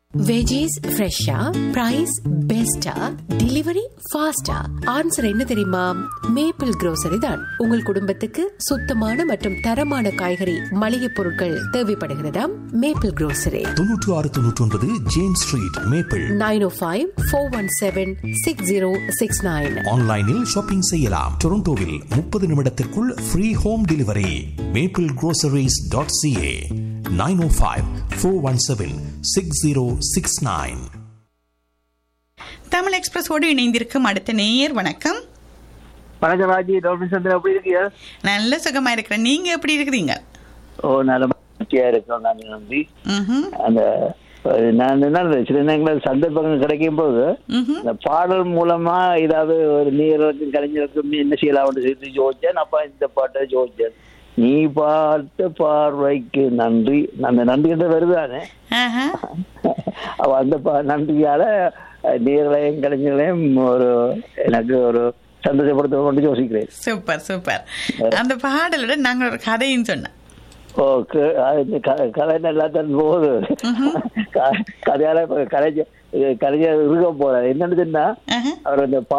Veggies ஃப்ரெஷ்ஷா price பெஸ்டா delivery ஃபாஸ்டா ஆன்சர் என்ன தெரியுமா மேப்பிள் grocery தான் உங்கள் குடும்பத்துக்கு சுத்தமான மற்றும் தரமான காய்கறி மளிகை பொருட்கள் தேவைப்படுகிறதா மேப்பிள் grocery தொன்னூற்று ஆறு தொன்னூற்றி ஒன்பது James street Maple nine O five four one seven six zero six nine ஆன்லைனில் ஷாப்பிங் செய்யலாம் டொரண்டோவில் முப்பது நிமிடத்திற்குள் free home delivery Maple groceries.ca dot C A nine O five four one seven six zero six nine Tamil எக்ஸ்பிரஸோடு இணைந்திருக்கும் அடுத்த நேயர் வணக்கம் வணக்கம் ராஜி டாக்டர் சந்திரன் எப்படி இருக்கீங்க நல்ல சுகமா இருக்கிறேன் நீங்க எப்படி இருக்கிறீங்க ஓ நல்ல மகிழ்ச்சியா இருக்கோம் நான் நம்பி ம்ஹும். அந்த அஹ், நான் என்ன சில நேரங்களில் சந்தர்ப்பங்கள் கிடைக்கும் போது ம்ஹும். இந்த பாடல் மூலமா ஏதாவது ஒரு நீர்களுக்கும் கலைஞருக்கும் என்ன செய்யலாம்னு சொல்லி ஜோதிச்சேன் அப்ப இந்த பாட்டை ஜோதிச்சேன் நீ பார்த்த பார்வைக்கு நன்றி அந்த நன்றின்ற வருதானே ஆஹா. அவ அந்த பா- நன்றியால அஹ், நீர்களையும் கலைஞர்களையும் ஒரு எனக்கு ஒரு சந்தோஷப்படுத்த கொண்டு யோசிக்கிறேன் சூப்பர் சூப்பர் அந்த பாடலோட நாங்க ஒரு கதையும் சொன்னோம் ஓ க- அது இந்த க- கதை நல்லா தான் போகுது க- கதையால இப்ப கலைஞர் கலைஞர் இருக்க போறாரு என்னன்னு சொன்னா ஆஹா. அவர் அந்த